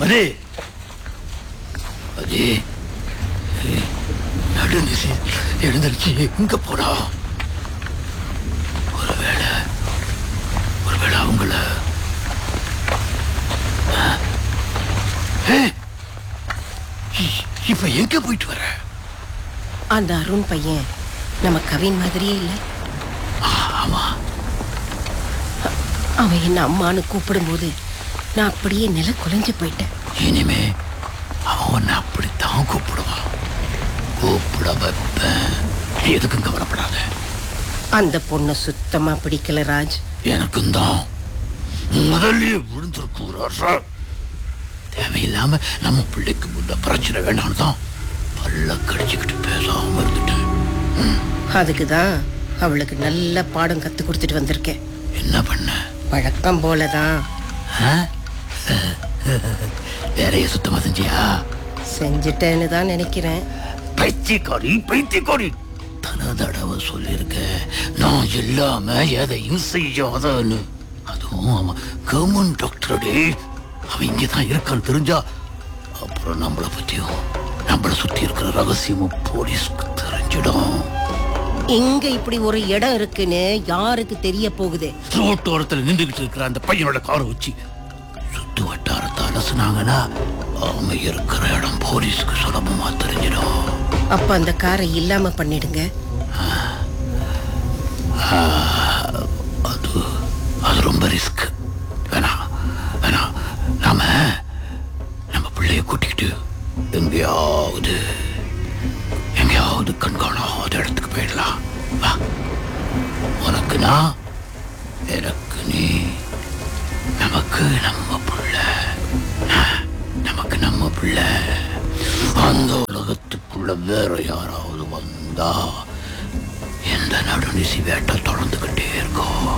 மதி மதி ஏய், நடுநிசி எழுந்திருச்சு எங்க போனா ஒருவேளை ஒருவேளை அவங்கள ஆ? ஏய், இ- இப்ப எங்க போயிட்டு வர அந்த அருண் பையன் நம்ம கவின் மாதிரியே இல்லை ஆமா அவன் என்ன அம்மான்னு கூப்பிடும்போது நான் அப்படியே நில குலைஞ்சு போயிட்டேன் இனிமே அவன் உன்னை அப்படித்தான் கூப்பிடுவான் கூப்பிட வைப்பேன் நீ எதுக்கும் கவலைப்படாத அந்த பொண்ணை சுத்தமா பிடிக்கல ராஜ் எனக்கும் தான் முதல்லயே விழுந்திருக்கூறாரா தேவையில்லாம நம்ம பிள்ளைக்கு முன்ன பிரச்சனை வேண்டாம்னு தான் பல்ல கடிச்சுக்கிட்டு பேசாம இருந்துட்டேன் அதுக்கு தான் அவளுக்கு நல்ல பாடம் கத்து கொடுத்துட்டு வந்திருக்கேன் என்ன பண்ண வழக்கம் போலதான் ஆ? வேலையை சுத்தமா செஞ்சியா செஞ்சுட்டேன்னு தான் நினைக்கிறேன் பைத்தியக்காரி பைத்தியக்காரி பல தடவை சொல்லியிருக்கேன் நான் இல்லாம எதையும் செய்யாதன்னு அதுவும் அவன் கவர்மெண்ட் டாக்டரடே அவன் இங்கே தான் இருக்கான்னு தெரிஞ்சா அப்புறம் நம்மளை பத்தியும் நம்மளை சுத்தி இருக்கிற ரகசியமும் போலீஸ்க்கு தெரிஞ்சிடும் இங்க இப்படி ஒரு இடம் இருக்குன்னு யாருக்கு தெரிய போகுது ரோட்டோரத்தில் நின்றுகிட்டு இருக்கிற அந்த பையனோட காரை வச்சு சுத்து வட்டாரத்தை அலசுனாங்கன்னா அவன் இருக்கிற இடம் போலீஸ்க்கு சுலபமா தெரிஞ்சிடும் அப்ப அந்த காரை இல்லாம பண்ணிடுங்க அது அது ரொம்ப ரிஸ்க் வேணாம் வேணாம் நாம நம்ம பிள்ளைய கூட்டிக்கிட்டு எங்கேயாவது எங்கேயாவது கண்காணாத இடத்துக்கு போயிடலாம் வா உனக்கு நான் எனக்கு நீ நமக்கு நம்ம பிள்ளை நமக்கு நம்ம பிள்ளை அந்த உலகத்துக்குள்ள வேற யாராவது வந்தா எந்த நடுநிசி வேட்டை தொடர்ந்துகிட்டே இருக்கும்